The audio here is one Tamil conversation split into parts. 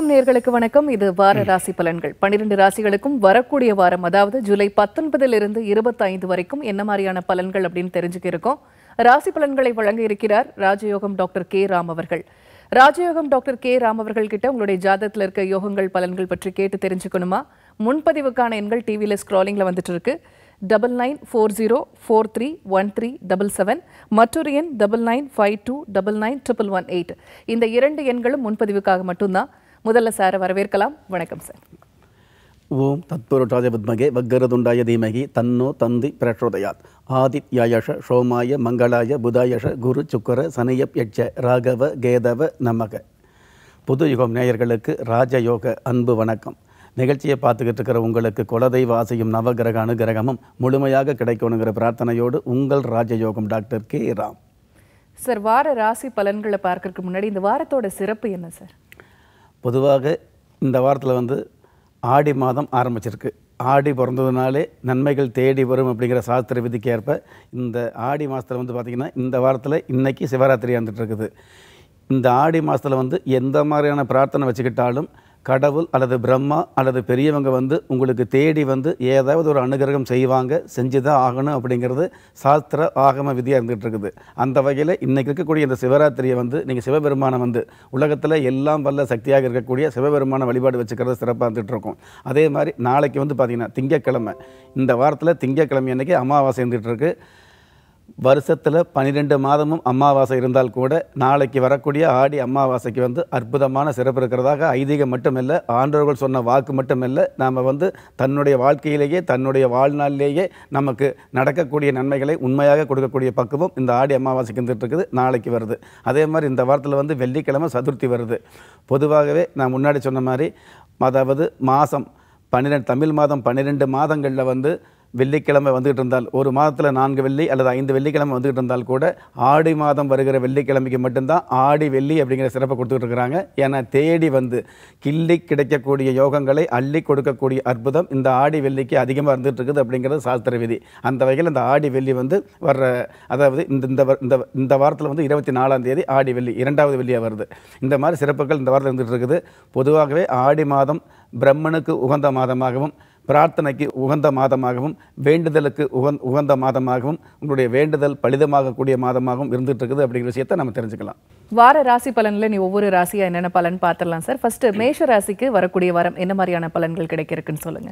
நேர்களுக்கு வணக்கம் இது வார ராசி பலன்கள் பன்னிரண்டு ராசிகளுக்கும் வரக்கூடிய வாரம் அதாவது ஜூலை பத்தொன்பதில் இருந்து இருபத்தைந்து வரைக்கும் என்ன மாதிரியான பலன்கள் அப்படின்னு தெரிஞ்சுக்க இருக்கோம் ராசி பலன்களை வழங்க இருக்கிறார் ராஜயோகம் டாக்டர் கே ராம் அவர்கள் ராஜயோகம் டாக்டர் கே ராம் அவர்கள் கிட்ட உங்களுடைய ஜாதகத்தில் இருக்க யோகங்கள் பலன்கள் பற்றி கேட்டு தெரிஞ்சுக்கணுமா முன்பதிவுக்கான எண்கள் டிவியில ஸ்க்ராலிங்ல வந்துட்டு இருக்கு double nine four zero four three one three double seven மற்றொரு எண் double nine five two double nine triple one eight இந்த இரண்டு எண்களும் முன்பதிவுக்காக மட்டும்தான் முதல்ல சாரை வரவேற்கலாம் வணக்கம் சார் ஓம் தத்புருஷாய வித்மகே வக்கரதுண்டாய தீமகி தன்னோ தந்தி பிரச்சோதயாத் ஆதித்யாயஷ சோமாய மங்களாய புதாயஷ குரு சுக்கர சனியப் யட்ச ராகவ கேதவ நமக புது யுகம் நேயர்களுக்கு ராஜயோக அன்பு வணக்கம் நிகழ்ச்சியை பார்த்துக்கிட்டு இருக்கிற உங்களுக்கு குலதெய்வ ஆசையும் நவகிரக அனுகிரகமும் முழுமையாக கிடைக்கணுங்கிற பிரார்த்தனையோடு உங்கள் ராஜயோகம் டாக்டர் கே ராம் சார் வார ராசி பலன்களை பார்க்கறதுக்கு முன்னாடி இந்த வாரத்தோட சிறப்பு என்ன சார் பொதுவாக இந்த வாரத்தில் வந்து ஆடி மாதம் ஆரம்பிச்சிருக்கு ஆடி பிறந்ததுனாலே நன்மைகள் தேடி வரும் அப்படிங்கிற சாஸ்திர விதிக்கு ஏற்ப இந்த ஆடி மாதத்தில் வந்து பார்த்திங்கன்னா இந்த வாரத்தில் இன்னைக்கு சிவராத்திரி வந்துட்டு இருக்குது இந்த ஆடி மாதத்தில் வந்து எந்த மாதிரியான பிரார்த்தனை வச்சுக்கிட்டாலும் கடவுள் அல்லது பிரம்மா அல்லது பெரியவங்க வந்து உங்களுக்கு தேடி வந்து ஏதாவது ஒரு அனுகிரகம் செய்வாங்க செஞ்சு தான் ஆகணும் அப்படிங்கிறது சாஸ்திர ஆகம விதியாக இருந்துகிட்டு இருக்குது அந்த வகையில் இன்றைக்கி இருக்கக்கூடிய இந்த சிவராத்திரியை வந்து நீங்கள் சிவபெருமானை வந்து உலகத்தில் எல்லாம் வல்ல சக்தியாக இருக்கக்கூடிய சிவபெருமான வழிபாடு வச்சுக்கிறது சிறப்பாக இருந்துகிட்டு இருக்கும் அதே மாதிரி நாளைக்கு வந்து பார்த்திங்கன்னா திங்கக்கிழமை இந்த வாரத்தில் திங்கக்கிழமை அன்றைக்கி அமாவாசை இருந்துகிட்டு இருக்கு வருஷத்தில் பன்னிரெண்டு மாதமும் அமாவாசை இருந்தால் கூட நாளைக்கு வரக்கூடிய ஆடி அமாவாசைக்கு வந்து அற்புதமான சிறப்பு இருக்கிறதாக ஐதீகம் மட்டுமில்லை ஆண்டவர்கள் சொன்ன வாக்கு மட்டுமில்லை நாம் வந்து தன்னுடைய வாழ்க்கையிலேயே தன்னுடைய வாழ்நாளிலேயே நமக்கு நடக்கக்கூடிய நன்மைகளை உண்மையாக கொடுக்கக்கூடிய பக்குவம் இந்த ஆடி அமாவாசைக்கு இருந்துட்டு இருக்குது நாளைக்கு வருது அதே மாதிரி இந்த வாரத்தில் வந்து வெள்ளிக்கிழமை சதுர்த்தி வருது பொதுவாகவே நான் முன்னாடி சொன்ன மாதிரி அதாவது மாதம் பன்னிரெண்டு தமிழ் மாதம் பன்னிரெண்டு மாதங்களில் வந்து வெள்ளிக்கிழமை வந்துகிட்டு இருந்தால் ஒரு மாதத்தில் நான்கு வெள்ளி அல்லது ஐந்து வெள்ளிக்கிழமை வந்துகிட்டு இருந்தால் கூட ஆடி மாதம் வருகிற வெள்ளிக்கிழமைக்கு மட்டும்தான் ஆடி வெள்ளி அப்படிங்கிற சிறப்பை கொடுத்துட்டு இருக்கிறாங்க ஏன்னா தேடி வந்து கிள்ளி கிடைக்கக்கூடிய யோகங்களை அள்ளி கொடுக்கக்கூடிய அற்புதம் இந்த ஆடி வெள்ளிக்கு அதிகமாக இருந்துகிட்டு இருக்குது அப்படிங்கிறது சாஸ்திர விதி அந்த வகையில் இந்த ஆடி வெள்ளி வந்து வர்ற அதாவது இந்த இந்த வ- இந்த இந்த வாரத்தில் வந்து இருபத்தி நாலாம் தேதி ஆடி வெள்ளி இரண்டாவது வெள்ளியாக வருது இந்த மாதிரி சிறப்புகள் இந்த வாரத்தில் இருந்துகிட்டு இருக்குது பொதுவாகவே ஆடி மாதம் பிரம்மனுக்கு உகந்த மாதமாகவும் பிரார்த்தனைக்கு உகந்த மாதமாகவும் வேண்டுதலுக்கு உகந் உகந்த மாதமாகவும் உங்களுடைய வேண்டுதல் பலிதமாகக்கூடிய மாதமாகவும் இருந்துட்டு இருக்குது அப்படிங்கிற விஷயத்தை நம்ம தெரிஞ்சுக்கலாம் வார ராசி பலன்ல நீ ஒவ்வொரு ராசியா என்னென்ன பலன் பார்த்துடலாம் சார் ஃபர்ஸ்ட் மேஷ ராசிக்கு வரக்கூடிய வாரம் என்ன மாதிரியான பலன்கள் கிடைக்க இருக்குன்னு சொல்லுங்க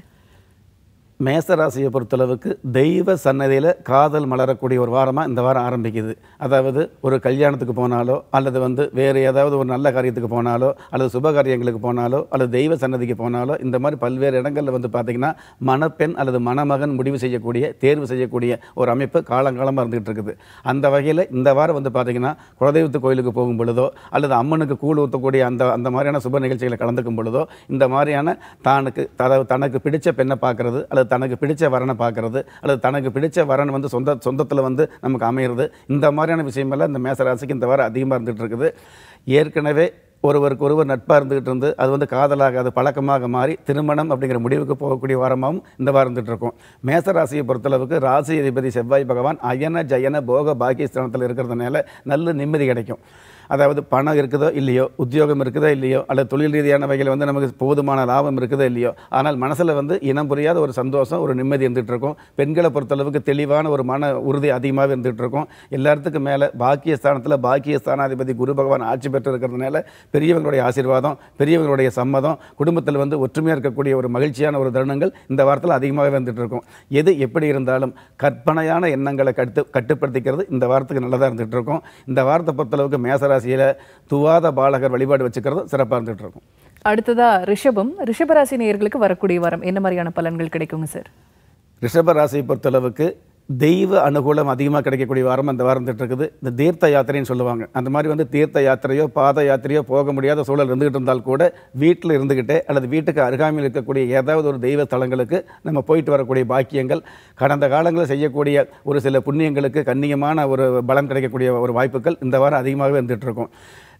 மேச ராசியை பொறுத்தளவுக்கு தெய்வ சன்னதியில் காதல் மலரக்கூடிய ஒரு வாரமாக இந்த வாரம் ஆரம்பிக்குது அதாவது ஒரு கல்யாணத்துக்கு போனாலோ அல்லது வந்து வேறு ஏதாவது ஒரு நல்ல காரியத்துக்கு போனாலோ அல்லது சுப காரியங்களுக்கு போனாலோ அல்லது தெய்வ சன்னதிக்கு போனாலோ இந்த மாதிரி பல்வேறு இடங்களில் வந்து பார்த்திங்கன்னா மணப்பெண் அல்லது மணமகன் முடிவு செய்யக்கூடிய தேர்வு செய்யக்கூடிய ஒரு அமைப்பு காலங்காலமாக இருந்துகிட்டு இருக்குது அந்த வகையில் இந்த வாரம் வந்து பார்த்திங்கன்னா குலதெய்வத்து கோயிலுக்கு போகும் பொழுதோ அல்லது அம்மனுக்கு கூழ் ஊற்றக்கூடிய அந்த அந்த மாதிரியான சுப நிகழ்ச்சிகளை கலந்துக்கும் பொழுதோ இந்த மாதிரியான தானுக்கு அதாவது தனக்கு பிடிச்ச பெண்ணை பார்க்கறது அல்லது தனக்கு பிடிச்ச வரனை பார்க்கறது அல்லது தனக்கு பிடிச்ச வரன் வந்து சொந்த சொந்தத்தில் வந்து நமக்கு அமையிறது இந்த மாதிரியான விஷயமெல்லாம் இந்த மேசராசிக்கு இந்த வாரம் அதிகமாக இருந்துகிட்டு இருக்குது ஏற்கனவே ஒருவருக்கு ஒருவர் நட்பாக இருந்துகிட்டு இருந்து அது வந்து காதலாக அது பழக்கமாக மாறி திருமணம் அப்படிங்கிற முடிவுக்கு போகக்கூடிய வாரமாகவும் இந்த வாரம் இருந்துகிட்டு இருக்கும் மேசராசியை பொறுத்தளவுக்கு ராசி அதிபதி செவ்வாய் பகவான் அயன ஜயன போக பாக்கியஸ்தானத்தில் இருக்கிறதுனால நல்ல நிம்மதி கிடைக்கும் அதாவது பணம் இருக்குதோ இல்லையோ உத்தியோகம் இருக்குதோ இல்லையோ அல்லது தொழில் ரீதியான வகையில் வந்து நமக்கு போதுமான லாபம் இருக்குதோ இல்லையோ ஆனால் மனசில் வந்து இனம் புரியாத ஒரு சந்தோஷம் ஒரு நிம்மதி இருந்துகிட்டு இருக்கும் பெண்களை பொறுத்தளவுக்கு தெளிவான ஒரு மன உறுதி அதிகமாக இருந்துகிட்டு இருக்கும் எல்லாத்துக்கும் மேலே பாக்கியஸ்தானத்தில் பாக்கியஸ்தானாதிபதி குரு பகவான் ஆட்சி பெற்று இருக்கிறதுனால பெரியவங்களுடைய ஆசீர்வாதம் பெரியவங்களுடைய சம்மதம் குடும்பத்தில் வந்து ஒற்றுமையாக இருக்கக்கூடிய ஒரு மகிழ்ச்சியான ஒரு தருணங்கள் இந்த வாரத்தில் அதிகமாகவே வந்துட்டு இருக்கும் எது எப்படி இருந்தாலும் கற்பனையான எண்ணங்களை கட்டு கட்டுப்படுத்திக்கிறது இந்த வாரத்துக்கு நல்லதாக இருந்துகிட்டு இருக்கும் இந்த வாரத்தை பொறுத்தளவுக்கு மேசராசியில் துவாத பாலகர் வழிபாடு வச்சுக்கிறது சிறப்பாக இருந்துகிட்டு இருக்கும் அடுத்ததா ரிஷபம் ரிஷபராசி நேயர்களுக்கு வரக்கூடிய வாரம் என்ன மாதிரியான பலன்கள் கிடைக்குங்க சார் ரிஷப ராசியை பொறுத்தளவுக்கு தெய்வ அனுகூலம் அதிகமாக கிடைக்கக்கூடிய வாரம் அந்த வாரம் வந்துட்டு இருக்குது இந்த தீர்த்த யாத்திரைன்னு சொல்லுவாங்க அந்த மாதிரி வந்து தீர்த்த யாத்திரையோ பாத யாத்திரையோ போக முடியாத சூழல் இருந்துகிட்டு இருந்தால் கூட வீட்டில் இருந்துக்கிட்டே அல்லது வீட்டுக்கு அருகாமையில் இருக்கக்கூடிய ஏதாவது ஒரு தெய்வ ஸ்தலங்களுக்கு நம்ம போயிட்டு வரக்கூடிய பாக்கியங்கள் கடந்த காலங்களில் செய்யக்கூடிய ஒரு சில புண்ணியங்களுக்கு கண்ணியமான ஒரு பலம் கிடைக்கக்கூடிய ஒரு வாய்ப்புகள் இந்த வாரம் அதிகமாகவே இருந்துகிட்டு இருக்கும்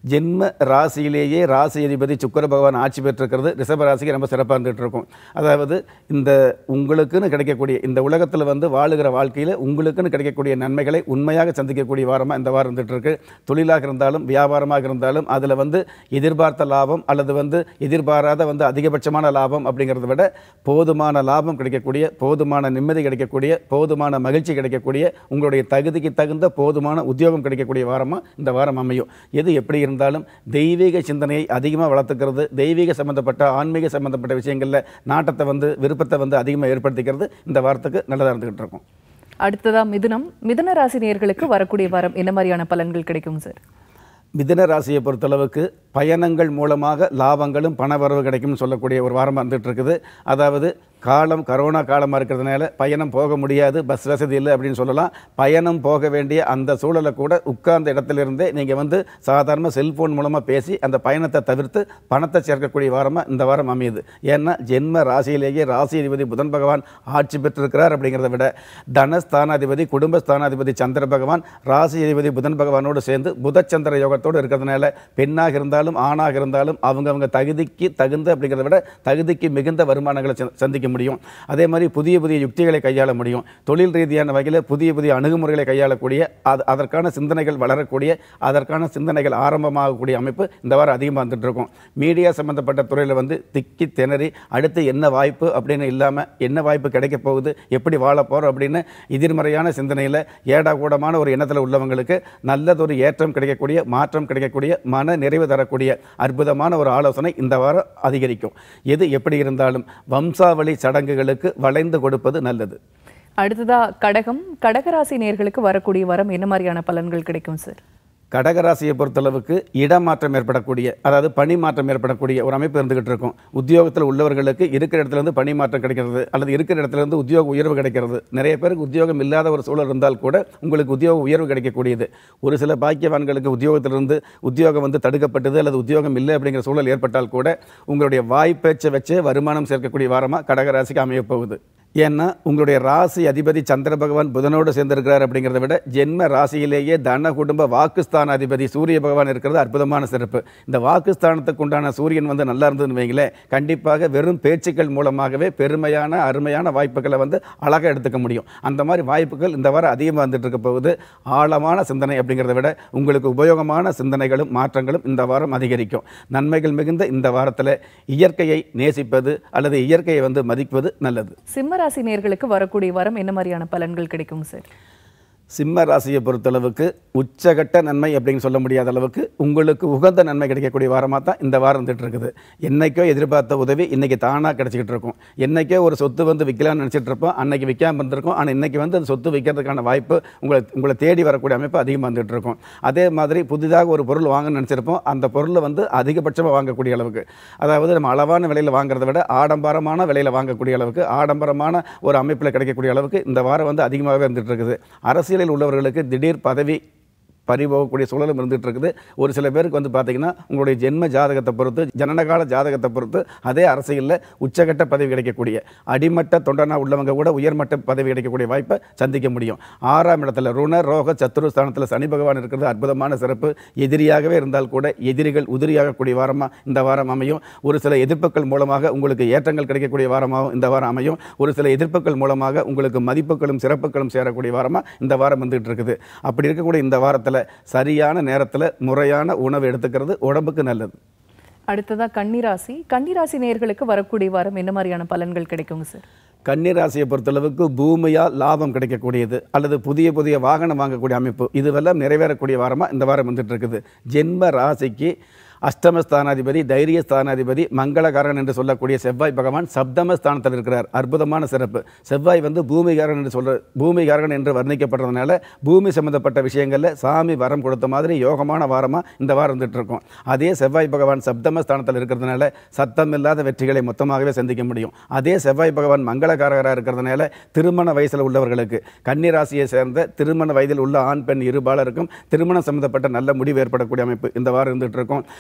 ஜென்ம ராசியிலேயே ராசி அதிபதி சுக்கர பகவான் ஆட்சி பெற்றிருக்கிறது ரிஷப ராசிக்கு ரொம்ப சிறப்பாக இருந்துகிட்டு இருக்கும் அதாவது இந்த உங்களுக்குன்னு கிடைக்கக்கூடிய இந்த உலகத்தில் வந்து வாழுகிற வாழ்க்கையில் உங்களுக்குன்னு கிடைக்கக்கூடிய நன்மைகளை உண்மையாக சந்திக்கக்கூடிய வாரமாக இந்த வாரம் இருந்துட்டு இருக்கு தொழிலாக இருந்தாலும் வியாபாரமாக இருந்தாலும் அதில் வந்து எதிர்பார்த்த லாபம் அல்லது வந்து எதிர்பாராத வந்து அதிகபட்சமான லாபம் அப்படிங்கிறத விட போதுமான லாபம் கிடைக்கக்கூடிய போதுமான நிம்மதி கிடைக்கக்கூடிய போதுமான மகிழ்ச்சி கிடைக்கக்கூடிய உங்களுடைய தகுதிக்கு தகுந்த போதுமான உத்தியோகம் கிடைக்கக்கூடிய வாரமாக இந்த வாரம் அமையும் எது எப்படி இருந்தாலும் தெய்வீக சிந்தனையை அதிகமாக வளர்த்துக்கிறது தெய்வீக சம்பந்தப்பட்ட ஆன்மீக சம்பந்தப்பட்ட விஷயங்களில் நாட்டத்தை வந்து விருப்பத்தை வந்து அதிகமாக ஏற்படுத்திக்கிறது இந்த வாரத்துக்கு நல்லதாக இருந்துகிட்டு இருக்கும் அடுத்ததா மிதுனம் மிதுன ராசி நேயர்களுக்கு வரக்கூடிய வாரம் என்ன மாதிரியான பலன்கள் கிடைக்கும் சார் மிதுன ராசியை பொறுத்தளவுக்கு பயணங்கள் மூலமாக லாபங்களும் பணவரவு கிடைக்கும்னு சொல்லக்கூடிய ஒரு வாரமாக இருந்துகிட்டு இருக்குது அதாவது காலம் கரோனா காலமாக இருக்கிறதுனால பயணம் போக முடியாது பஸ் வசதி இல்லை அப்படின்னு சொல்லலாம் பயணம் போக வேண்டிய அந்த சூழலை கூட உட்கார்ந்த இடத்திலிருந்தே நீங்கள் வந்து சாதாரண செல்ஃபோன் மூலமாக பேசி அந்த பயணத்தை தவிர்த்து பணத்தை சேர்க்கக்கூடிய வாரமாக இந்த வாரம் அமையுது ஏன்னா ஜென்ம ராசியிலேயே ராசி அதிபதி புதன் பகவான் ஆட்சி பெற்றிருக்கிறார் அப்படிங்கிறத விட தனஸ்தானாதிபதி குடும்பஸ்தானாதிபதி சந்திர பகவான் ராசி அதிபதி புதன் பகவானோடு சேர்ந்து புதச்சந்திர யோகத்தோடு இருக்கிறதுனால பெண்ணாக இருந்தாலும் ஆணாக இருந்தாலும் அவங்கவங்க தகுதிக்கு தகுந்த அப்படிங்கிறத விட தகுதிக்கு மிகுந்த வருமானங்களை ச- சந்திக்க முடியும் அதே மாதிரி புதிய புதிய யுக்திகளை கையாள முடியும் தொழில் ரீதியான வகையில் புதிய புதிய அணுகுமுறைகளை கையாளக்கூடிய அது அதற்கான சிந்தனைகள் வளரக்கூடிய அதற்கான சிந்தனைகள் ஆரம்பமாகக்கூடிய அமைப்பு இந்த வாரம் அதிகமாக வந்துட்டு இருக்கும் மீடியா சம்பந்தப்பட்ட துறையில் வந்து திக்கி திணறி அடுத்து என்ன வாய்ப்பு அப்படின்னு இல்லாமல் என்ன வாய்ப்பு கிடைக்க போகுது எப்படி வாழ போகிறோம் அப்படின்னு எதிர்மறையான சிந்தனையில் ஏடாகூடமான ஒரு எண்ணத்தில் உள்ளவங்களுக்கு நல்லதொரு ஏற்றம் கிடைக்கக்கூடிய மாற்றம் கிடைக்கக்கூடிய மன நிறைவு தரக்கூடிய அற்புதமான ஒரு ஆலோசனை இந்த வாரம் அதிகரிக்கும் எது எப்படி இருந்தாலும் வம்சாவளி சடங்குகளுக்கு வளைந்து கொடுப்பது நல்லது அடுத்ததா கடகம் கடகராசி நேயர்களுக்கு வரக்கூடிய வாரம் என்ன மாதிரியான பலன்கள் கிடைக்கும் சார் கடகராசியை பொறுத்தளவுக்கு இடமாற்றம் ஏற்படக்கூடிய அதாவது பணி மாற்றம் ஏற்படக்கூடிய ஒரு அமைப்பு இருந்துகிட்டு இருக்கும் உத்தியோகத்தில் உள்ளவர்களுக்கு இருக்கிற இடத்துல இருந்து பணி மாற்றம் கிடைக்கிறது அல்லது இருக்கிற இடத்துல இருந்து உத்தியோக உயர்வு கிடைக்கிறது நிறைய பேருக்கு உத்தியோகம் இல்லாத ஒரு சூழல் இருந்தால் கூட உங்களுக்கு உத்தியோக உயர்வு கிடைக்கக்கூடியது ஒரு சில பாக்கியவான்களுக்கு உத்தியோகத்திலிருந்து உத்தியோகம் வந்து தடுக்கப்பட்டது அல்லது உத்தியோகம் இல்லை அப்படிங்கிற சூழல் ஏற்பட்டால் கூட உங்களுடைய வாய்ப்பேச்சை வச்சே வருமானம் சேர்க்கக்கூடிய வாரமாக கடகராசிக்கு அமையப் போகுது ஏன்னா உங்களுடைய ராசி அதிபதி சந்திர பகவான் புதனோடு சேர்ந்திருக்கிறார் அப்படிங்கிறத விட ஜென்ம ராசியிலேயே தன குடும்ப வாக்குஸ்தான அதிபதி சூரிய பகவான் இருக்கிறது அற்புதமான சிறப்பு இந்த வாக்குஸ்தானத்துக்கு உண்டான சூரியன் வந்து நல்லா இருந்ததுன்னு வைங்களேன் கண்டிப்பாக வெறும் பேச்சுக்கள் மூலமாகவே பெருமையான அருமையான வாய்ப்புகளை வந்து அழகாக எடுத்துக்க முடியும் அந்த மாதிரி வாய்ப்புகள் இந்த வாரம் அதிகமாக வந்துட்டு இருக்க போகுது ஆழமான சிந்தனை அப்படிங்கிறத விட உங்களுக்கு உபயோகமான சிந்தனைகளும் மாற்றங்களும் இந்த வாரம் அதிகரிக்கும் நன்மைகள் மிகுந்த இந்த வாரத்தில் இயற்கையை நேசிப்பது அல்லது இயற்கையை வந்து மதிப்பது நல்லது சிம்ம ராசி நேயர்களுக்கு வரக்கூடிய வாரம் என்ன மாதிரியான பலன்கள் கிடைக்கும் சார் சிம்ம ராசியை பொறுத்தளவுக்கு உச்சகட்ட நன்மை அப்படின்னு சொல்ல முடியாத அளவுக்கு உங்களுக்கு உகந்த நன்மை கிடைக்கக்கூடிய வாரமாக தான் இந்த வாரம் வந்துட்டு இருக்குது என்னைக்கோ எதிர்பார்த்த உதவி இன்னைக்கு தானாக கிடைச்சிக்கிட்டு இருக்கும் என்னைக்கோ ஒரு சொத்து வந்து விற்கலாம்னு நினச்சிட்டு இருப்போம் அன்னைக்கு விற்காம இருந்திருக்கும் ஆனால் இன்னைக்கு வந்து அந்த சொத்து விற்கிறதுக்கான வாய்ப்பு உங்களை உங்களை தேடி வரக்கூடிய அமைப்பு அதிகமாக வந்துட்டு இருக்கும் அதே மாதிரி புதிதாக ஒரு பொருள் வாங்கணும்னு நினச்சிருப்போம் அந்த பொருளை வந்து அதிகபட்சமாக வாங்கக்கூடிய அளவுக்கு அதாவது நம்ம அளவான விலையில் வாங்குறத விட ஆடம்பரமான விலையில் வாங்கக்கூடிய அளவுக்கு ஆடம்பரமான ஒரு அமைப்பில் கிடைக்கக்கூடிய அளவுக்கு இந்த வாரம் வந்து அதிகமாகவே இருந்துட்டு இருக்குது அரசியலில் உள்ளவர்களுக்கு திடீர் பதவி பறிபோகக்கூடிய சூழலும் இருந்துகிட்டு இருக்குது ஒரு சில பேருக்கு வந்து பார்த்தீங்கன்னா உங்களுடைய ஜென்ம ஜாதகத்தை பொறுத்து ஜனனகால ஜாதகத்தை பொறுத்து அதே அரசியலில் உச்சகட்ட பதவி கிடைக்கக்கூடிய அடிமட்ட தொண்டனா உள்ளவங்க கூட உயர்மட்ட பதவி கிடைக்கக்கூடிய வாய்ப்பை சந்திக்க முடியும் ஆறாம் இடத்துல ருண ரோக சத்துரு ஸ்தானத்தில் சனி பகவான் இருக்கிறது அற்புதமான சிறப்பு எதிரியாகவே இருந்தால் கூட எதிரிகள் உதிரியாகக்கூடிய வாரமாக இந்த வாரம் அமையும் ஒரு சில எதிர்ப்புகள் மூலமாக உங்களுக்கு ஏற்றங்கள் கிடைக்கக்கூடிய வாரமாகவும் இந்த வாரம் அமையும் ஒரு சில எதிர்ப்புகள் மூலமாக உங்களுக்கு மதிப்புகளும் சிறப்புகளும் சேரக்கூடிய வாரமாக இந்த வாரம் வந்துகிட்டு இருக்குது அப்படி இருக்கக்கூடிய இந்த வாரத்தில் சரியான நேரத்தில் முறையான உணவு எடுத்துக்கிறது உடம்புக்கு நல்லது அடுத்ததா கன்னிராசி கன்னிராசி நேயர்களுக்கு வரக்கூடிய வாரம் என்ன மாதிரியான பலன்கள் கிடைக்குங்க சார் கன்னிராசியை பொறுத்தளவுக்கு பூமியால் லாபம் கிடைக்கக்கூடியது அல்லது புதிய புதிய வாகனம் வாங்கக்கூடிய அமைப்பு இதுவெல்லாம் நிறைவேறக்கூடிய வாரமாக இந்த வாரம் வந்துட்டு இருக்குது ஜென்ம ராசிக்கு அஷ்டமஸ்தானாதிபதி தைரிய ஸ்தானாதிபதி மங்களகாரன் என்று சொல்லக்கூடிய செவ்வாய் பகவான் சப்தமஸ்தானத்தில் இருக்கிறார் அற்புதமான சிறப்பு செவ்வாய் வந்து பூமிகாரன் என்று சொல்ற பூமிகாரன் என்று வர்ணிக்கப்படுறதுனால பூமி சம்பந்தப்பட்ட விஷயங்களில் சாமி வரம் கொடுத்த மாதிரி யோகமான வாரமாக இந்த வாரம் வந்துட்டு இருக்கும் அதே செவ்வாய் பகவான் சப்தமஸ்தானத்தில் இருக்கிறதுனால சத்தம் இல்லாத வெற்றிகளை மொத்தமாகவே சந்திக்க முடியும் அதே செவ்வாய் பகவான் மங்களகாரகராக இருக்கிறதுனால திருமண வயசில் உள்ளவர்களுக்கு கன்னிராசியை சேர்ந்த திருமண வயதில் உள்ள ஆண் பெண் இருபாலருக்கும் திருமணம் சம்பந்தப்பட்ட நல்ல முடிவு ஏற்படக்கூடிய அமைப்பு இந்த வாரம் இருந்துகிட்டு இருக்கும்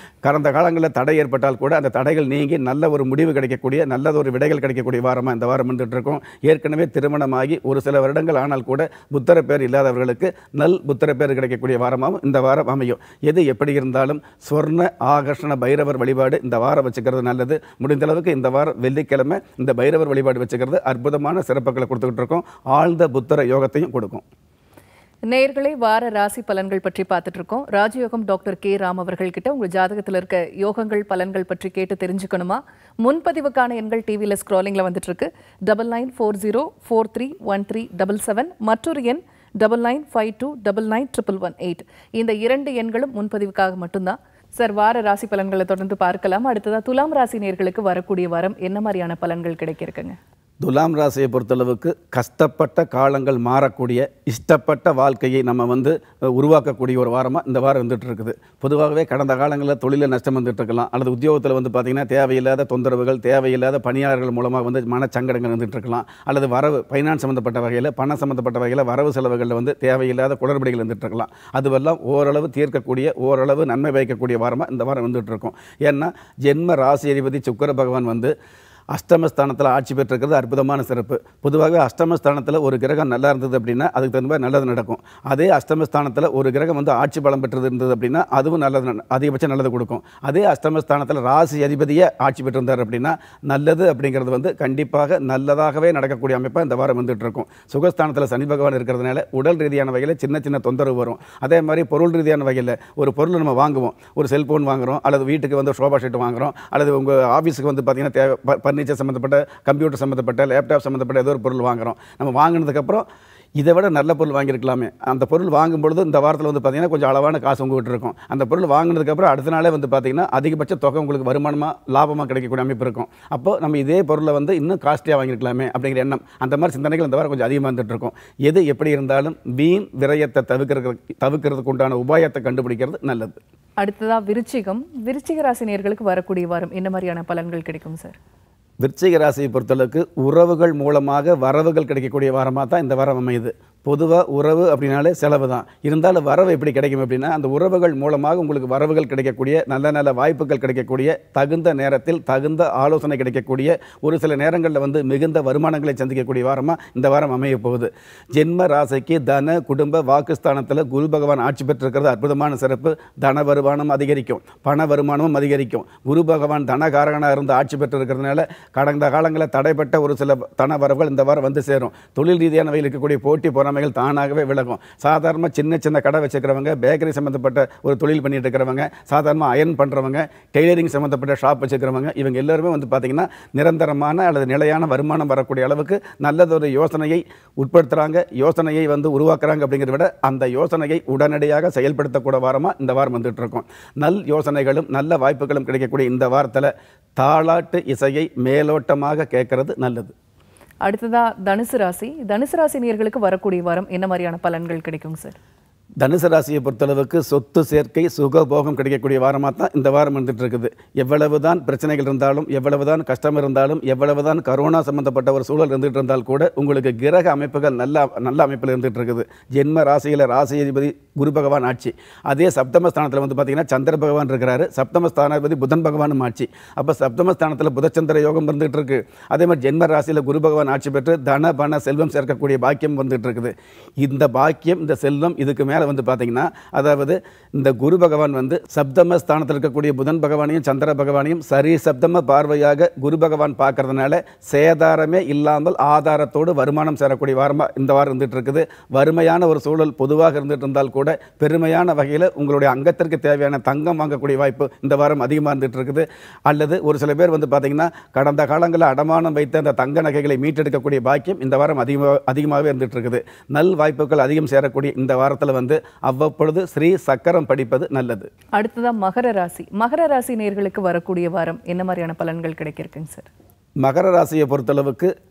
கடந்த காலங்களில் தடை ஏற்பட்டால் கூட அந்த தடைகள் நீங்கி நல்ல ஒரு முடிவு கிடைக்கக்கூடிய நல்லதொரு விடைகள் கிடைக்கக்கூடிய வாரமாக இந்த வாரம் வந்துட்டு இருக்கோம் ஏற்கனவே திருமணமாகி ஒரு சில வருடங்கள் ஆனால் கூட புத்தர பேர் இல்லாதவர்களுக்கு நல் புத்தர பேர் கிடைக்கக்கூடிய வாரமாகவும் இந்த வாரம் அமையும் எது எப்படி இருந்தாலும் சொர்ண ஆகர்ஷண பைரவர் வழிபாடு இந்த வாரம் வச்சுக்கிறது நல்லது முடிந்த அளவுக்கு இந்த வாரம் வெள்ளிக்கிழமை இந்த பைரவர் வழிபாடு வச்சுக்கிறது அற்புதமான சிறப்புகளை கொடுத்துக்கிட்டு இருக்கோம் ஆழ்ந்த புத்தர யோகத்தையும் கொடுக்கும் நேயர்களே வார ராசி பலன்கள் பற்றி பார்த்துட்டு இருக்கோம் ராஜயோகம் டாக்டர் கே ராம் அவர்கள் கிட்ட உங்க ஜாதகத்தில் இருக்க யோகங்கள் பலன்கள் பற்றி கேட்டு தெரிஞ்சுக்கணுமா முன்பதிவுக்கான எண்கள் டிவியில் ஸ்க்ராலிங்கில் வந்துட்டு இருக்கு double nine four zero four three one three double seven மற்றொரு எண் double nine five two double nine triple one eight இந்த இரண்டு எண்களும் முன்பதிவுக்காக மட்டும்தான் சார் வார ராசி பலன்களை தொடர்ந்து பார்க்கலாம் அடுத்ததா துலாம் ராசி நேர்களுக்கு வரக்கூடிய வாரம் என்ன மாதிரியான பலன்கள் கிடைக்கிருக்குங்க துலாம் ராசியை பொறுத்தளவுக்கு கஷ்டப்பட்ட காலங்கள் மாறக்கூடிய இஷ்டப்பட்ட வாழ்க்கையை நம்ம வந்து அஹ், உருவாக்கக்கூடிய ஒரு வாரமாக இந்த வாரம் வந்துட்டு இருக்குது பொதுவாகவே கடந்த காலங்களில் தொழிலில் நஷ்டம் வந்துட்டு இருக்கலாம் அல்லது உத்தியோகத்தில் வந்து பார்த்திங்கன்னா தேவையில்லாத தொந்தரவுகள் தேவையில்லாத பணியாளர்கள் மூலமாக வந்து மனச்சங்கடங்கள் வந்துட்டு இருக்கலாம் அல்லது வரவு ஃபைனான்ஸ் சம்மந்தப்பட்ட வகையில் பணம் சம்மந்தப்பட்ட வகையில் வரவு செலவுகளில் வந்து தேவையில்லாத குளறுபடிகள் வந்துட்டு இருக்கலாம் அதுவெல்லாம் ஓரளவு தீர்க்கக்கூடிய ஓரளவு நன்மை வைக்கக்கூடிய வாரமாக இந்த வாரம் வந்துட்டு இருக்கும் ஏன்னா ஜென்ம ராசி அதிபதி சுக்கிர பகவான் வந்து அஷ்டமஸ்தானத்தில் ஆட்சி பெற்றிருக்கிறது அற்புதமான சிறப்பு பொதுவாகவே அஷ்டமஸ்தானத்தில் ஒரு கிரகம் நல்லா இருந்தது அப்படின்னா அதுக்கு தகுந்த மாதிரி நல்லது நடக்கும் அதே அஷ்டமஸ்தானத்தில் ஒரு கிரகம் வந்து ஆட்சி பலம் பெற்றது இருந்தது அப்படின்னா அதுவும் நல்லது நட- அதிகபட்சம் நல்லது கொடுக்கும் அதே அஷ்டமஸ்தானத்தில் ராசி அதிபதியே ஆட்சி பெற்றிருந்தார் அப்படின்னா நல்லது அப்படிங்கிறது வந்து கண்டிப்பாக நல்லதாகவே நடக்கக்கூடிய அமைப்பாக இந்த வாரம் வந்துட்டு இருக்கும் சுகஸ்தானத்தில் சனி பகவான் இருக்கிறதுனால உடல் ரீதியான வகையில் சின்ன சின்ன தொந்தரவு வரும் அதே மாதிரி பொருள் ரீதியான வகையில் ஒரு பொருள் நம்ம வாங்குவோம் ஒரு செல்போன் வாங்குறோம் அல்லது வீட்டுக்கு வந்து சோபா ஷீட் வாங்குறோம் அல்லது உங்கள் ஆஃபீஸுக்கு வந்து பார்த்தீங்கன்னா தேவை ஃபர்னிச்சர் சம்மந்தப்பட்ட கம்ப்யூட்டர் சம்மந்தப்பட்ட லேப்டாப் சம்மந்தப்பட்ட ஏதோ ஒரு பொருள் வாங்குறோம் நம்ம வாங்கினதுக்கப்புறம் இதை விட நல்ல பொருள் வாங்கியிருக்கலாமே அந்த பொருள் வாங்கும் பொழுது இந்த வாரத்தில் வந்து பார்த்தீங்கன்னா கொஞ்சம் அளவான காசு உங்ககிட்ட இருக்கும் அந்த பொருள் வாங்கினதுக்கப்புறம் அடுத்த நாளே வந்து பார்த்தீங்கன்னா அதிகபட்ச தொகை உங்களுக்கு வருமானமாக லாபமாக கிடைக்கக்கூடிய அமைப்பு இருக்கும் அப்போ நம்ம இதே பொருளை வந்து இன்னும் காஸ்ட்லியாக வாங்கியிருக்கலாமே அப்படிங்கிற எண்ணம் அந்த மாதிரி சிந்தனைகள் இந்த வாரம் கொஞ்சம் அதிகமாக வந்துட்டு இருக்கும் எது எப்படி இருந்தாலும் வீண் விரயத்தை தவிர்க்கிறது தவிர்க்கிறதுக்கு உண்டான உபாயத்தை கண்டுபிடிக்கிறது நல்லது அடுத்ததா விருச்சிகம் விருச்சிக ராசி நேர்களுக்கு வரக்கூடிய வாரம் என்ன மாதிரியான பலன்கள் கிடைக்கும் சார் விருச்சிக ராசியை பொறுத்தளவுக்கு உறவுகள் மூலமாக வரவுகள் கிடைக்கக்கூடிய வாரமாக தான் இந்த வாரம் அமையுது பொதுவாக உறவு அப்படின்னாலே செலவு தான் இருந்தாலும் வரவு எப்படி கிடைக்கும் அப்படின்னா அந்த உறவுகள் மூலமாக உங்களுக்கு வரவுகள் கிடைக்கக்கூடிய நல்ல நல்ல வாய்ப்புகள் கிடைக்கக்கூடிய தகுந்த நேரத்தில் தகுந்த ஆலோசனை கிடைக்கக்கூடிய ஒரு சில நேரங்களில் வந்து மிகுந்த வருமானங்களை சந்திக்கக்கூடிய வாரமாக இந்த வாரம் அமைய போகுது ஜென்ம ராசிக்கு தன குடும்ப வாக்குஸ்தானத்தில் குரு பகவான் ஆட்சி பெற்றிருக்கிறது அற்புதமான சிறப்பு தன வருமானம் அதிகரிக்கும் பண வருமானமும் அதிகரிக்கும் குரு பகவான் தனகாரகனாக இருந்து ஆட்சி பெற்றிருக்கிறதுனால கடந்த காலங்களில் தடைப்பட்ட ஒரு சில தன வரவுகள் இந்த வாரம் வந்து சேரும் தொழில் ரீதியான வகையில் இருக்கக்கூடிய போட்டி பொறாமைகள் தானாகவே விலகும் சாதாரண சின்ன சின்ன கடை வச்சுக்கிறவங்க பேக்கரி சம்மந்தப்பட்ட ஒரு தொழில் பண்ணிட்டு இருக்கிறவங்க சாதாரணமாக அயர்ன் பண்ணுறவங்க டெய்லரிங் சம்மந்தப்பட்ட ஷாப் வச்சுக்கிறவங்க இவங்க எல்லாருமே வந்து பார்த்திங்கன்னா நிரந்தரமான அல்லது நிலையான வருமானம் வரக்கூடிய அளவுக்கு நல்லதொரு யோசனையை உட்படுத்துகிறாங்க யோசனையை வந்து உருவாக்குறாங்க அப்படிங்கிறத விட அந்த யோசனையை உடனடியாக செயல்படுத்தக்கூட வாரமாக இந்த வாரம் வந்துட்டு இருக்கும் நல் யோசனைகளும் நல்ல வாய்ப்புகளும் கிடைக்கக்கூடிய இந்த வாரத்தில் தாளாட்டு இசையை மேலோட்டமாக கேட்கறது நல்லது அடுத்ததா தனுசு ராசி தனுசு ராசி நேர்களுக்கு வரக்கூடிய வாரம் என்ன மாதிரியான பலன்கள் கிடைக்கும் சார் தனுசு ராசியை பொறுத்தளவுக்கு சொத்து சேர்க்கை சுகபோகம் கிடைக்கக்கூடிய வாரமாக தான் இந்த வாரம் வந்துட்டு இருக்குது எவ்வளவு தான் பிரச்சனைகள் இருந்தாலும் எவ்வளவு தான் கஷ்டம் இருந்தாலும் எவ்வளவு தான் கரோனா சம்பந்தப்பட்ட ஒரு சூழல் இருந்துட்டு இருந்தால் கூட உங்களுக்கு கிரக அமைப்புகள் நல்ல நல்ல அமைப்பில் இருந்துட்டு இருக்குது ஜென்ம ராசியில் ராசி அதிபதி குரு பகவான் ஆட்சி அதே சப்தமஸ்தானத்தில் வந்து பார்த்தீங்கன்னா சந்திர பகவான் இருக்கிறாரு சப்தமஸ்தானாதிபதி புதன் பகவானும் ஆட்சி அப்போ சப்தமஸ்தானத்தில் புதச்சந்திர யோகம் இருந்துகிட்டு இருக்கு அதே மாதிரி ஜென்ம ராசியில் குரு பகவான் ஆட்சி பெற்று தன பண செல்வம் சேர்க்கக்கூடிய பாக்கியம் வந்துட்டு இருக்குது இந்த பாக்கியம் இந்த செல்வம் இதுக்கு மேலே வந்து பார்த்தீங்கன்னா அதாவது இந்த குரு பகவான் வந்து சப்தம ஸ்தானத்தில் இருக்கக்கூடிய புதன் பகவானையும் சந்திர பகவானையும் சரி சப்தம பார்வையாக குரு பகவான் பார்க்கறதுனால சேதாரமே இல்லாமல் ஆதாரத்தோடு வருமானம் சேரக்கூடிய வாரமாக இந்த வாரம் இருந்துட்டு இருக்குது வறுமையான ஒரு சூழல் பொதுவாக இருந்துட்டு இருந்தால் கூட பெருமையான வகையில் உங்களுடைய அங்கத்திற்கு தேவையான தங்கம் வாங்கக்கூடிய வாய்ப்பு இந்த வாரம் அதிகமாக இருந்துட்டு இருக்குது அல்லது ஒரு சில பேர் வந்து பார்த்தீங்கன்னா கடந்த காலங்களில் அடமானம் வைத்த அந்த தங்க நகைகளை மீட்டெடுக்கக்கூடிய பாக்கியம் இந்த வாரம் அதிகமாக அதிகமாகவே இருந்துட்டு இருக்குது நல் வாய்ப்புகள் அதிகம் சேரக்கூடிய இந்த வாரத்தில் வந்து அவ்வப்பொழுது ஸ்ரீ சக்கரம் படிப்பது நல்லது அடுத்ததா மகர ராசி மகர ராசி நேர்களுக்கு வரக்கூடிய வாரம் என்ன மாதிரியான பலன்கள் கிடைக்கிருக்குங்க சார் மகர ராசியை பொறுத்தளவுக்கு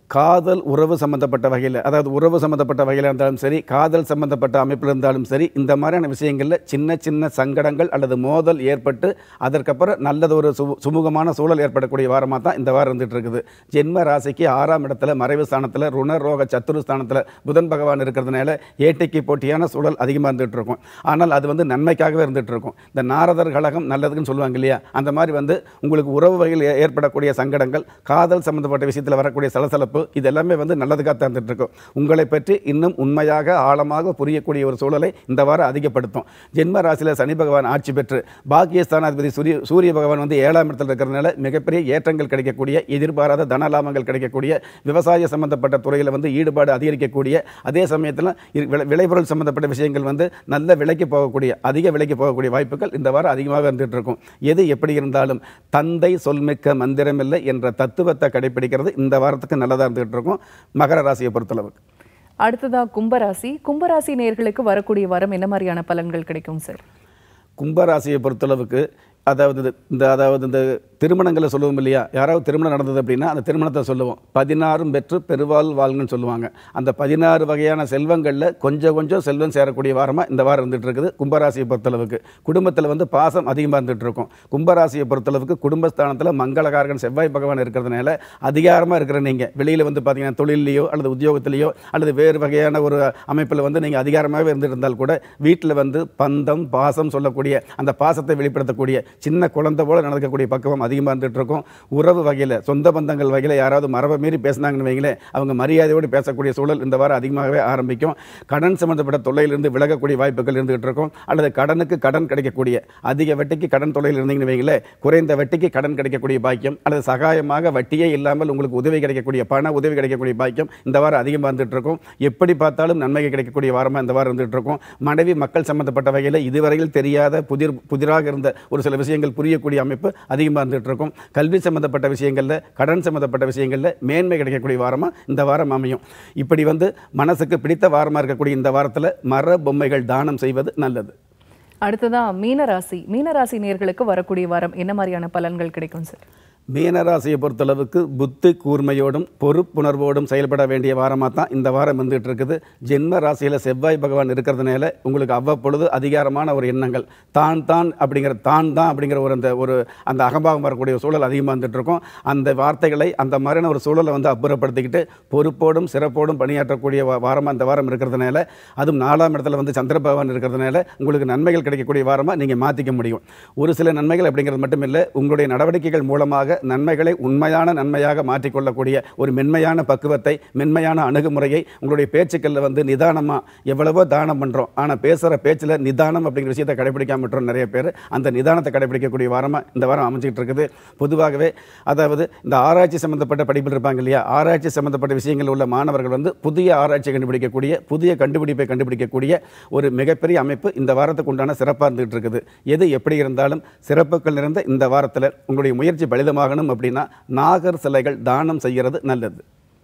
காதல் உறவு சம்பந்தப்பட்ட வகையில் அதாவது உறவு சம்பந்தப்பட்ட வகையில் இருந்தாலும் சரி காதல் சம்பந்தப்பட்ட அமைப்பில் இருந்தாலும் சரி இந்த மாதிரியான விஷயங்களில் சின்ன சின்ன சங்கடங்கள் அல்லது மோதல் ஏற்பட்டு அதற்கப்புறம் நல்லது ஒரு சு சுமூகமான சூழல் ஏற்படக்கூடிய வாரமாக தான் இந்த வாரம் இருந்துட்டு இருக்குது ஜென்ம ராசிக்கு ஆறாம் இடத்துல மறைவு ஸ்தானத்தில் ருணரோக சத்துரு ஸ்தானத்தில் புதன் பகவான் இருக்கிறதுனால ஏட்டைக்கு போட்டியான சூழல் அதிகமாக இருந்துகிட்டு இருக்கும் ஆனால் அது வந்து நன்மைக்காகவே இருந்துகிட்டு இருக்கும் இந்த நாரதர் கழகம் நல்லதுன்னு சொல்லுவாங்க இல்லையா அந்த மாதிரி வந்து உங்களுக்கு உறவு வகையில் ஏ- ஏற்படக்கூடிய சங்கடங்கள் காதல் சம்பந்தப்பட்ட விஷயத்தில் வரக்கூடிய சலசலப்பு இது எல்லாமே வந்து நல்லதுக்காக தந்துட்டு இருக்கும் உங்களை பற்றி இன்னும் உண்மையாக ஆழமாக புரியக்கூடிய ஒரு சூழலை இந்த வாரம் அதிகப்படுத்தும் ஜென்ம ராசியில் சனி பகவான் ஆட்சி பெற்று பாக்கியஸ்தானாதிபதி சூரிய சூரிய பகவான் வந்து ஏழாம் இடத்துல இருக்கிறதுனால மிகப்பெரிய ஏற்றங்கள் கிடைக்கக்கூடிய எதிர்பாராத தன லாபங்கள் கிடைக்கக்கூடிய விவசாய சம்பந்தப்பட்ட துறையில் வந்து ஈடுபாடு அதிகரிக்கக்கூடிய அதே சமயத்தில் இரு- விளை- விளைபொருள் சம்பந்தப்பட்ட விஷயங்கள் வந்து நல்ல விலைக்கு போகக்கூடிய அதிக விலைக்கு போகக்கூடிய வாய்ப்புகள் இந்த வாரம் அதிகமாக இருந்துட்டு இருக்கும் எது எப்படி இருந்தாலும் தந்தை சொல்மிக்க மந்திரமில்லை என்ற தத்துவத்தை கடைபிடிக்கிறது இந்த வாரத்துக்கு நல்லதாக இருந்துகிட்டு இருக்கும் மகர ராசியை பொறுத்தளவுக்கு அடுத்ததா கும்பராசி கும்பராசி நேர்களுக்கு வரக்கூடிய வாரம் என்ன மாதிரியான பலன்கள் கிடைக்கும் சார் கும்பராசியை பொறுத்தளவுக்கு அதாவது இது- இந்த அதாவது இந்த திருமணங்களை சொல்லுவோம் இல்லையா யாராவது திருமணம் நடந்தது அப்படின்னா அந்த திருமணத்தை சொல்லுவோம் பதினாறும் பெற்று பெருவாள் வாழ்ங்கன்னு சொல்லுவாங்க அந்த பதினாறு வகையான செல்வங்களில் கொஞ்சம் கொஞ்சம் செல்வம் சேரக்கூடிய வாரமாக இந்த வாரம் இருந்துட்டு இருக்குது கும்பராசியை பொறுத்தளவுக்கு குடும்பத்தில் வந்து பாசம் அதிகமாக இருந்துட்டு இருக்கும் கும்பராசியை பொறுத்தளவுக்கு குடும்பஸ்தானத்தில் மங்களகாரகன் செவ்வாய் பகவான் இருக்கிறதுனால அதிகாரமாக இருக்கிற நீங்கள் வெளியில் வந்து பார்த்தீங்கன்னா தொழிலையோ அல்லது உத்தியோகத்திலேயோ அல்லது வேறு வகையான ஒரு அமைப்பில் வந்து நீங்கள் அதிகாரமாகவே இருந்துட்டு இருந்தால் கூட வீட்டில் வந்து பந்தம் பாசம் சொல்லக்கூடிய அந்த பாசத்தை வெளிப்படுத்தக்கூடிய சின்ன குழந்தை போல நடக்கக்கூடிய பக்குவம் அதிகமாக இருந்துட்டு இருக்கும் உறவு வகையில் சொந்த பந்தங்கள் வகையில் யாராவது மரபை மீறி பேசினாங்கன்னு வைங்களேன் அவங்க மரியாதையோடு பேசக்கூடிய சூழல் இந்த வாரம் அதிகமாகவே ஆரம்பிக்கும் கடன் சம்பந்தப்பட்ட தொல்லையிலிருந்து விலகக்கூடிய வாய்ப்புகள் இருந்துகிட்டு இருக்கும் அல்லது கடனுக்கு கடன் கிடைக்கக்கூடிய அதிக வட்டிக்கு கடன் தொல்லையில் இருந்தீங்கன்னு வைங்களேன் குறைந்த வட்டிக்கு கடன் கிடைக்கக்கூடிய பாக்கியம் அல்லது சகாயமாக வட்டியே இல்லாமல் உங்களுக்கு உதவி கிடைக்கக்கூடிய பண உதவி கிடைக்கக்கூடிய பாக்கியம் இந்த வாரம் அதிகமாக இருந்துட்டு இருக்கும் எப்படி பார்த்தாலும் நன்மைகள் கிடைக்கக்கூடிய வாரமாக இந்த வாரம் இருந்துட்டு இருக்கும் மனைவி மக்கள் சம்பந்தப்பட்ட வகையில் இதுவரையில் தெரியாத புதிர் புதிராக இருந்த ஒரு சில விஷயங்கள் புரியக்கூடிய அமைப்பு அதிகமாக இருந்துட்டு இருக்கும் கல்வி சம்பந்தப்பட்ட விஷயங்களில் கடன் சம்பந்தப்பட்ட விஷயங்களில் மேன்மை கிடைக்கக்கூடிய வாரமாக இந்த வாரம் அமையும் இப்படி வந்து மனசுக்கு பிடித்த வாரமாக இருக்கக்கூடிய இந்த வாரத்தில் மர பொம்மைகள் தானம் செய்வது நல்லது அடுத்ததா மீனராசி மீனராசி நேர்களுக்கு வரக்கூடிய வாரம் என்ன மாதிரியான பலன்கள் கிடைக்கும் சார் மீனராசியை பொறுத்தளவுக்கு புத்தி கூர்மையோடும் பொறுப்புணர்வோடும் செயல்பட வேண்டிய வாரமாக தான் இந்த வாரம் வந்துட்டு இருக்குது ஜென்ம ராசியில் செவ்வாய் பகவான் இருக்கிறதுனால உங்களுக்கு அவ்வப்பொழுது அதிகாரமான ஒரு எண்ணங்கள் தான் தான் அப்படிங்கிற தான் தான் அப்படிங்கிற ஒரு அந்த ஒரு அந்த அகம்பாகம் வரக்கூடிய சூழல் அதிகமாக வந்துட்டு இருக்கும் அந்த வார்த்தைகளை அந்த மாதிரியான ஒரு சூழலை வந்து அப்புறப்படுத்திக்கிட்டு பொறுப்போடும் சிறப்போடும் பணியாற்றக்கூடிய வா- வாரமா இந்த வாரம் இருக்கிறதுனால அதுவும் நாலாம் இடத்துல வந்து சந்திர பகவான் இருக்கிறதுனால உங்களுக்கு நன்மைகள் கிடைக்கக்கூடிய வாரமாக நீங்கள் மாற்றிக்க முடியும் ஒரு சில நன்மைகள் அப்படிங்கிறது மட்டும் இல்லை உங்களுடைய நடவடிக்கைகள் மூலமாக நன்மைகளை உண்மையான நன்மையாக மாற்றிக்கொள்ளக்கூடிய ஒரு மென்மையான பக்குவத்தை மென்மையான அணுகுமுறையை உங்களுடைய பேச்சுக்களில் வந்து நிதானமாக எவ்வளவோ தானம் பண்ணுறோம் ஆனால் பேசுகிற பேச்சில் நிதானம் அப்படிங்கிற விஷயத்தை கடைபிடிக்காம விட்டுறோம் நிறைய பேர் அந்த நிதானத்தை கடைபிடிக்கக்கூடிய வாரமாக இந்த வாரம் அமைஞ்சிட்டு இருக்குது பொதுவாகவே அதாவது இந்த ஆராய்ச்சி சம்மந்தப்பட்ட படிப்பில் இருப்பாங்க இல்லையா ஆராய்ச்சி சம்மந்தப்பட்ட விஷயங்கள் உள்ள மாணவர்கள் வந்து புதிய ஆராய்ச்சியை கண்டுபிடிக்கக்கூடிய புதிய கண்டுபிடிப்பை கண்டுபிடிக்கக்கூடிய ஒரு மிகப்பெரிய அமைப்பு இந்த வாரத்துக்கு உண்டான சிறப்பாக இருந்துகிட்டு இருக்குது எது எப்படி இருந்தாலும் சிறப்புகள் நிறைந்த இந்த வாரத்தில் உங்களுடைய முயற்சி பலிதமாகணும் அப்படின்னா நாகர் சிலைகள் தானம் செய்கிறது நல்லது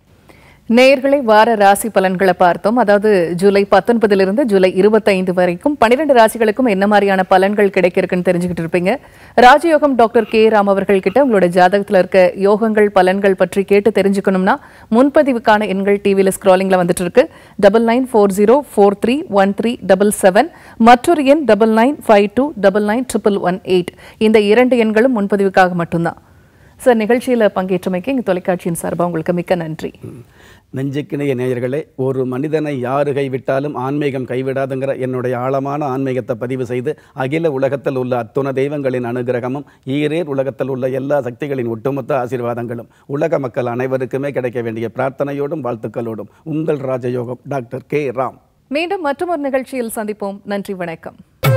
நேயர்களை வார ராசி பலன்களை பார்த்தோம் அதாவது ஜூலை பத்தொன்பதிலிருந்து ஜூலை இருபத்தைந்து வரைக்கும் பன்னிரெண்டு ராசிகளுக்கும் என்ன மாதிரியான பலன்கள் கிடைக்க இருக்குன்னு தெரிஞ்சுக்கிட்டு இருப்பீங்க ராஜயோகம் டாக்டர் கே ராம் அவர்கள் கிட்ட உங்களோட ஜாதகத்துல இருக்க யோகங்கள் பலன்கள் பற்றி கேட்டு தெரிஞ்சுக்கணும்னா முன்பதிவுக்கான எண்கள் டிவியில் ஸ்க்ராலிங்ல வந்துட்டு இருக்கு double nine four zero four three one three double seven மற்றொரு எண் double nine five two double nine triple one eight இந்த இரண்டு எண்களும் முன்பதிவுக்காக மட்டும்தான் சார் நிகழ்ச்சியில பங்கேற்றமைக்கு எங்க தொலைக்காட்சியின் சார்பா உங்களுக்கு மிக்க நன்றி நெஞ்சுக்கிணைய நேயர்களே ஒரு மனிதனை யாரு கைவிட்டாலும் ஆன்மீகம் கைவிடாதுங்கிற என்னுடைய ஆழமான ஆன்மீகத்தை பதிவு செய்து அகில உலகத்தில் உள்ள அத்துண தெய்வங்களின் அனுகிரகமும் ஈரேர் உலகத்தில் உள்ள எல்லா சக்திகளின் ஒட்டுமொத்த ஆசீர்வாதங்களும் உலக மக்கள் அனைவருக்குமே கிடைக்க வேண்டிய பிரார்த்தனையோடும் வாழ்த்துக்களோடும் உங்கள் ராஜயோகம் டாக்டர் கே ராம் மீண்டும் மற்றொரு நிகழ்ச்சியில் சந்திப்போம் நன்றி வணக்கம்